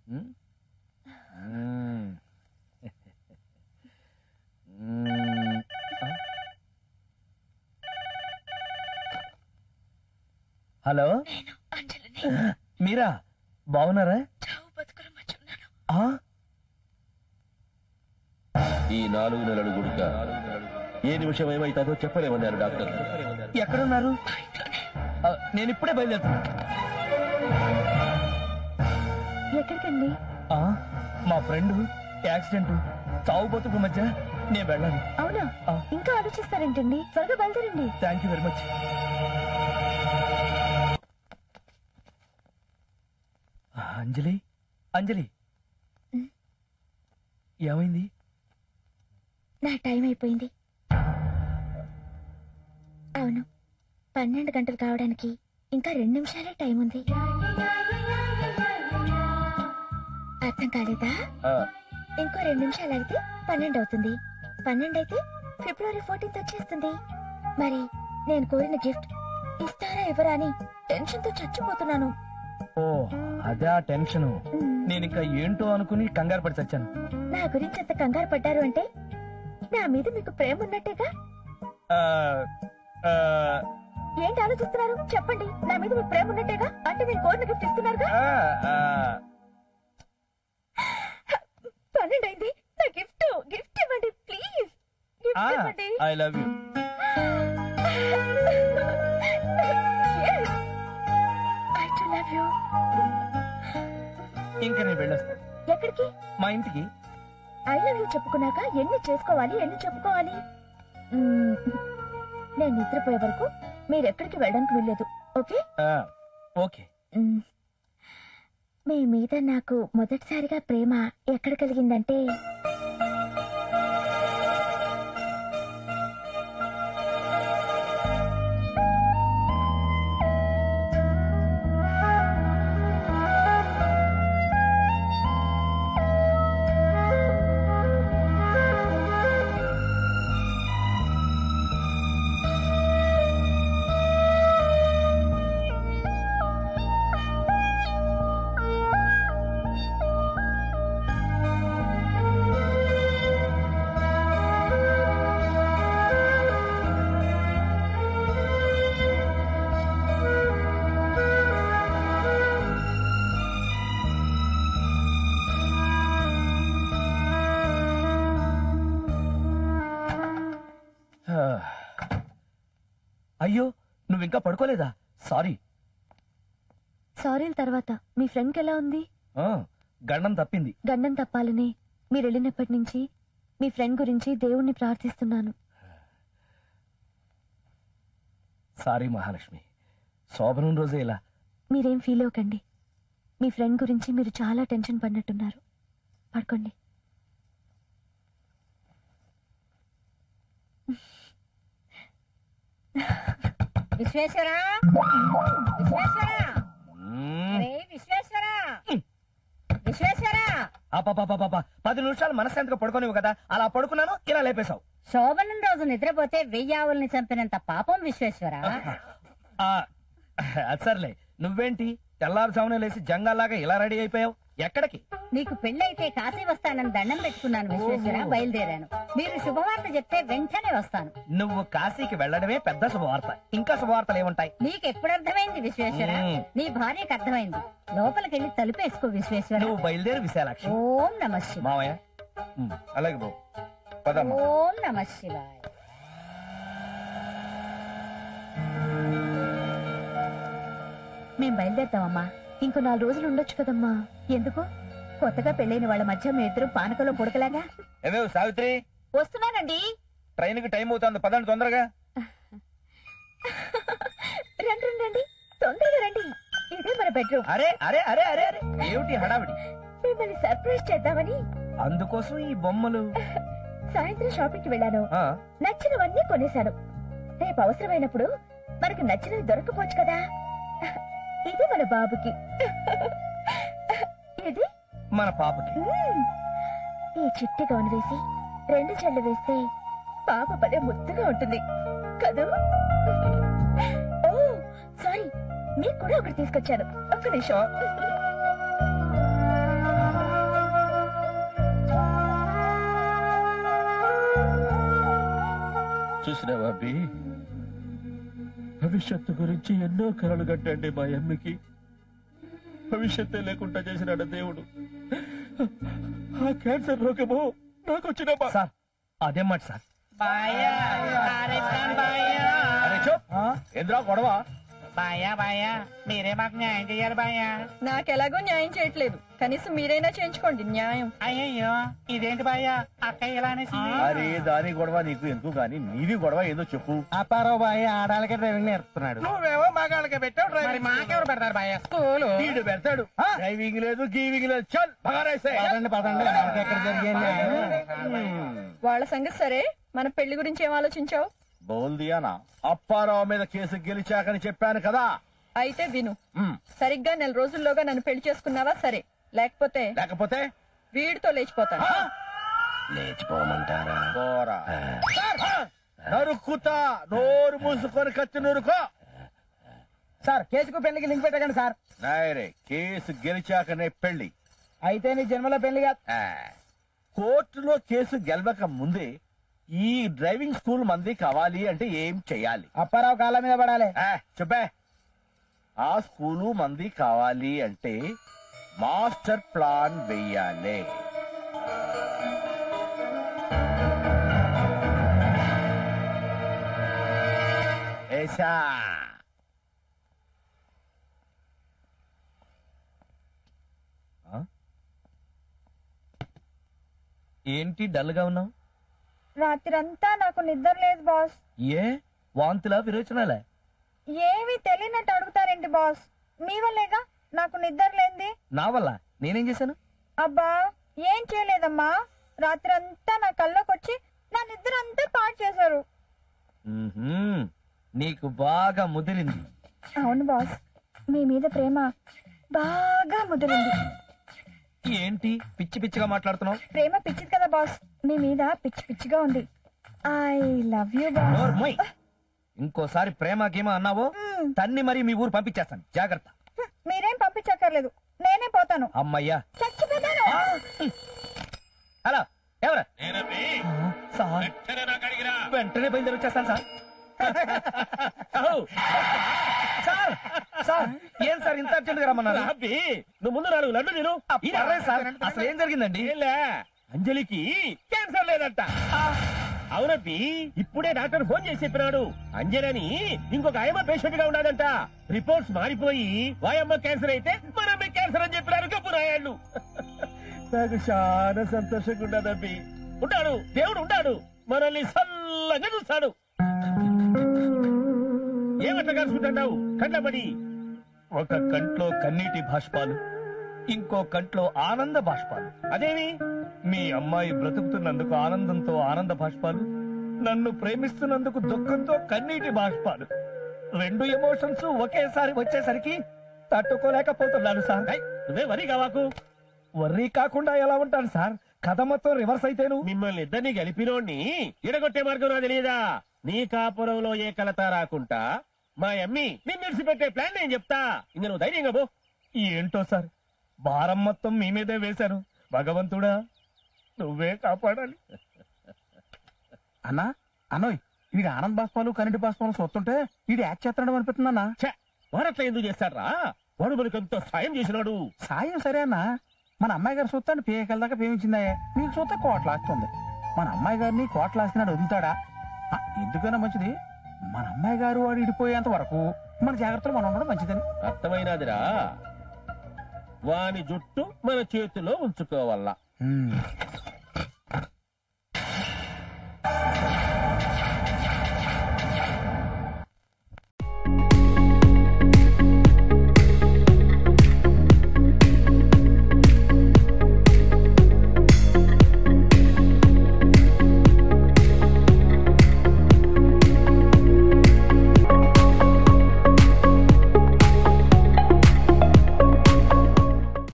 మ్మ్? మ్మ్. మ్మ్. ఆ? హలో నేను అంజలిని మీరా బాగున్నారా చావు బతుకుల మధ్య ఉన్నాను ఆ? ఈ నాలుగు నెలలు గుడుక ఏ నిమిషం ఏమైతుందో చెప్పలేమన్నారు డాక్టర్ ఎక్కడున్నారు మా ఇంట్లోనే ఆ, నేను ఇప్పుడే బయలుదేరుతున్నా ఎక్కడికండి ఆ, మా ఫ్రెండ్ యాక్సిడెంట్ చావు బతుకు మధ్య నేను వెళ్ళాలి అవునా ఆ. ఇంకా ఆలోచిస్తారేంటండి త్వరగా బయలుదేరండి thank you very much Anjali Anjali ఉమ్. ఏమైంది నా టైం అయిపోయింది అవును పన్నెండు గంటలు కావడానికి ఇంకా రెండు నిమిషాలే టైం ఉంది అర్థం కాలేదా ఆ, ఇంకో రెండు నిమిషాలు అయితే పన్నెండు అవుతుంది పన్నెండు అయితే ఫిబ్రవరి ఫోర్టీన్త్ వచ్చేస్తుంది మరి నేను కోరిన గిఫ్ట్ ఇస్తారా ఇవ్వరా అని టెన్షన్ తో చచ్చిపోతున్నాను ఓ అదే ఆ టెన్షన్ మ్మ్. నేను ఇంకా ఏంటో అనుకుని కంగారు పడి చచ్చాను నా గురించి అంత కంగారు పడ్డారు అంటే నా మీద మీకు ప్రేమ ఉన్నట్టేగా ఆ, ఆ, ఏంటి ఆలోచిస్తున్నారు చెప్పండి నా మీద మీకు ప్రేమ ఉన్నట్టేగా అంటే నేను కోరిన గిఫ్ట్ ఇస్తున్నారుగా ఆ, ఆ. పన్నెండు అయింది నా గిఫ్ట్ గిఫ్ట్ ఇవ్వండి ప్లీజ్ గిఫ్ట్ ఆ, ఇవ్వండి I love you Yes. I too love you. ఇంకా నేను వెళ్ళొస్తాను ఎక్కడికి మా ఇంటికి ఐ లవ్ యూ చెప్పుకున్నాక ఎన్ని చేసుకోవాలి ఎన్ని చెప్పుకోవాలి మ్మ్. నేను నిద్రపోయే వరకు మీరు ఎక్కడికి వెళ్ళడానికి వీల్లేదు ఓకే ఆ, ఓకే మ్మ్. మీ మీద నాకు మొదటిసారిగా ప్రేమ ఎక్కడ కలిగిందంటే ఆ. అయ్యో నువ్వు ఇంకా పడుకోలేదా సారీ సారీల తర్వాత మీ ఫ్రెండ్కి ఎలా ఉంది ఆ, గండం తప్పింది గండం తప్పాలని మీరు వెళ్ళినప్పటి నుంచి మీ ఫ్రెండ్ గురించి దేవుణ్ణి ప్రార్థిస్తున్నాను సారీ మహాలక్ష్మి శోభనం రోజే ఇలా మీరేం ఫీల్ అవ్వకండి మీ ఫ్రెండ్ గురించి మీరు చాలా టెన్షన్ పడినట్టున్నారు పడుకోండి విశ్వేశ్వర విశ్వేశ్వర మ్మ్. రే విశ్వేశ్వర విశ్వేశ్వర అబ్బబ్బబ్బబ్బబ్బ. పది నిమిషాలు మనశ్శాంతిగా పడుకోనివ్వు కదా అలా పడుకున్నాను ఇలా లేపేశావు శోభనం రోజు నిద్రపోతే వెయ్యావుల్ని చంపినంత పాపం విశ్వేశ్వర ఆ, అది సర్లే నువ్వేంటి తెల్లారుజామున లేసి జంగాల్లాగా ఇలా రెడీ అయిపోయావు ఎక్కడికి నీకు పెళ్ళైతే కాశీ వస్తానని దండం పెట్టుకున్నాను విశ్వేశ్వర ఓహో. బయలుదేరాను మీరు శుభవార్త చెప్తే వెంటనే వస్తాను నువ్వు కాశీకి వెళ్ళడమే పెద్ద శుభవార్త ఇంకా శుభవార్తలు ఏముంటాయి నీకు ఎప్పుడు అర్థమైంది విశ్వేశ్వర మ్మ్. నీ భార్యకు అర్థమైంది లోపలికెళ్ళి తలుపేసుకో విశ్వేశ్వర నువ్వు బయలుదేరి విశాలాక్షి ఓం నమ శివాయ మావయ్య ఉమ్, అలాగే బాబు పదమ్మా ఓం నమ శివాయ మేం బయలుదేరుతామమ్మా ఇంకో నాలుగు రోజులు ఉండొచ్చు కదమ్మా ఎందుకు కొత్తగా పెళ్ళైన వాళ్ళ మధ్య మీ ఇద్దరు పానకంలో పుడకలాగా ఏమే సావిత్రి వస్తున్నానండి ట్రైన్ కి టైం అవుతుంది పదండి తొందరగా రండి రండి రండి తొందరగా రండి ఇదే మన బెడ్రూమ్ అరే అరే అరే అరే అరే ఏమిటి హడావిడి మిమ్మల్ని సర్ప్రైజ్ చేద్దామని అందుకోసం ఈ బొమ్మలు సాయంత్రం షాపింగ్ కి వెళ్ళాను ఆ నచ్చినవన్నీ కొనేశాను రేపు అవసరమైనప్పుడు మనకు నచ్చినవి దొరకపోవచ్చు కదా ఇది మన బాబుకి ఇది మన పాపకి మ్మ్. ఈ చిట్టి గౌన్ వేసి రెండు చెళ్ళు వేస్తే పాప భలే ముద్దుగా ఉంటుంది కదూ ఓ సారీ మీకు కూడా ఒకటి తీసుకొచ్చాను ఒక్క నిమిషం చూసినావా అబ్బి భవిష్యత్తు గురించి ఎన్నో కలలు కట్టండి మా అమ్మకి భవిష్యత్తే లేకుండా చేసినాడు దేవుడు ఆ క్యాన్సర్ రోగము నాకు వచ్చిన సార్ అదే మాట సార్ బాయా పారేస్తాను బాయా అరే చూప్ ఏంద్రా గొడవ బాయా బాయా మీరే మాకు న్యాయం చేయాలి బాయా నాకెలాగో న్యాయం చేయట్లేదు కనీసం మీరైనా చేయించుకోండి న్యాయం అయ్యయ్యో ఇదేంటి బాయా అక్క ఇలా అనేసి అరే దాని గొడవ నీకు ఎందుకు గాని నీది గొడవ ఏదో చెప్పు అప్పారావు బాయ్ ఆడాలకే డ్రైవింగ్ నేర్పుతున్నాడు నువ్వేమో మగాళ్ళకి పెట్టావు మరి మాకెవరు పెడతారు బాయా స్కూలు వీడు పెడతాడు డ్రైవింగ్ లేదు గీవింగ్ లేదు చల్ బగారేసే పదండి పదండి మనకి ఎక్కడ జరిగింది వాళ్ళ సంగతి సరే మన పెళ్లి గురించి ఏం ఆలోచించావు బోల్ దియానా అప్పారావు మీద కేసు గెలిచాకని చెప్పాను కదా అయితే విను మ్, సరిగ్గా నెల రోజుల్లోగా నన్ను పెళ్లి చేసుకున్నావా సరే లేకపోతే లేకపోతే వీడితో లేచిపోతాను లేచిపోమంటారా పోరా నరుక్కుతా నోరు మూసుకొని కత్తి నూరుకో సార్ కేసుకు పెళ్లికి లింక్ పెట్టకండి సార్ నాయరే కేసు గెలిచాకనే పెళ్లి అయితే నీ జన్మలో పెళ్లి కాదు ఆ, కోర్టులో కేసు గెలవక ముందే ఈ డ్రైవింగ్ స్కూల్ మంది కావాలి అంటే ఏం చెయ్యాలి అప్పారావు కాళ్ళ మీద పడాలి ఆ, చెప్పే ఆ స్కూలు మంది కావాలి అంటే మాస్టర్ ప్లాన్ వెయ్యాలి ఏసా ఏంటి డల్ గా ఉన్నావు రాత్రంతా నాకు నిద్ర లేదు బాస్ ఏ వాంతులా విరోచనాలే ఏమీ తెలియనట్టు అడుగుతారేంటి బాస్ మీ వల్లేగా నాకు నిద్ర లేంది నా వల్ల నేనేం చేశాను అబ్బా ఏం చేయలేదమ్మా రాత్రంతా నా కల్లోకి వచ్చి నా నిద్ర అంతా పాడు చేశారు మ్మ్హ్మ్. నీకు బాగా ముదిరింది అవును బాస్ మీ మీద ప్రేమ బాగా ముదిరింది ఏంటి పిచ్చి పిచ్చిగా మాట్లాడుతున్నావు ప్రేమ పిచ్చిది కదా బాస్ మీ మీద పిచ్చి పిచ్చిగా ఉంది ఐ లవ్ యూ బాస్ నోర్మోయ్. ఇంకోసారి ప్రేమ గీమ అన్నావో తన్ని మరి మీ ఊరు పంపించేస్తాను జాగ్రత్త హ్మ్, మీరేం పంపించక్కర్లేదు నేనే పోతాను అమ్మయ్యా చచ్చిపోతాను హలో ఎవరు సార్ వెంటనే బయలుదేరి వచ్చేస్తాను సార్ ఔ. సార్ సార్ ఏం సార్ ఇంత అర్జెంట్ గా రమ్మన్నారు నువ్వు ముందు నాలుగు లడ్డు నేను పర్లేదు సార్ అసలు ఏం జరిగిందండి ఏంలే, అంజలికి క్యాన్సర్ లేదంట అవునప్పి ఇప్పుడే డాక్టర్ ఫోన్ చేసి చెప్పినాడు అంజలని ఇంకొక ఆయమ్మ పేషెంట్ గా ఉన్నాడంట రిపోర్ట్స్ మారిపోయి వాయమ్మ క్యాన్సర్ అయితే మనమ్మ క్యాన్సర్ అని చెప్పినారు కప్పు నాయాళ్ళు నాకు చాలా సంతోషంగా ఉన్నదప్పి ఉంటాడు దేవుడు ఉంటాడు మనల్ని సల్లంగా చూస్తాడు ఏమట్లా కలుసుకుంటున్నావు కంటపడి ఒక కంట్లో కన్నీటి బాష్పాలు ఇంకో కంట్లో ఆనంద బాష్పాలు అదేమి మీ అమ్మాయి బ్రతుకుతున్నందుకు ఆనందంతో ఆనంద బాష్పాలు నన్ను ప్రేమిస్తున్నందుకు దుఃఖంతో కన్నీటి బాష్పాలు రెండు ఎమోషన్స్ ఒకేసారి వచ్చేసరికి తట్టుకోలేకపోతున్నాను సార్ ఏయ్, నువ్వే వరి కావాకు వర్రీ కాకుండా ఎలా ఉంటాను సార్ కథ మొత్తం రివర్స్ అయితేను మిమ్మల్ని ఇద్దరిని గెలిపినోడిని ఎడగొట్టే మార్గం నా తెలియదా నీ కాపురంలో ఏ కలత రాకుండా మా అమ్మి నిన్ను విడిచిపెట్టే ప్లాన్ నేను చెప్తా ఇంక నువ్వు ధైర్యంగా పో ఏంటో సార్ భారం మొత్తం మీ మీదే వేశాను భగవంతుడా నువ్వే కాపాడాలి అన్నా అన్నోయ్ వీడి ఆనంద్ బాష్పాలు కరెంటు బాష్పాలు చూస్తుంటే వీడు యాక్ట్ చేస్తున్నాడు అనిపిస్తుందన్నా ఛ, వాడట్లా ఎందుకు చేస్తాడ్రా వాడు మనకంత సాయం చేసినాడు సాయం సరే అన్నా మన అమ్మాయి గారు చూస్తాను పేకల దాకా పేమించిందా నీకు చూస్తే కోట్లాస్తుంది మన అమ్మాయి గారిని కోట్లాస్తున్నాడు వదులుతాడా ఆ, ఎందుకైనా మంచిది మన అమ్మాయి గారు వాడు ఇడిపోయేంత వరకు మన జాగ్రత్తలు మనం ఉండడం మంచిదని అర్థమైనదిరా వాని జుట్టు మన చేతిలో ఉంచుకోవాలా హ్మ్.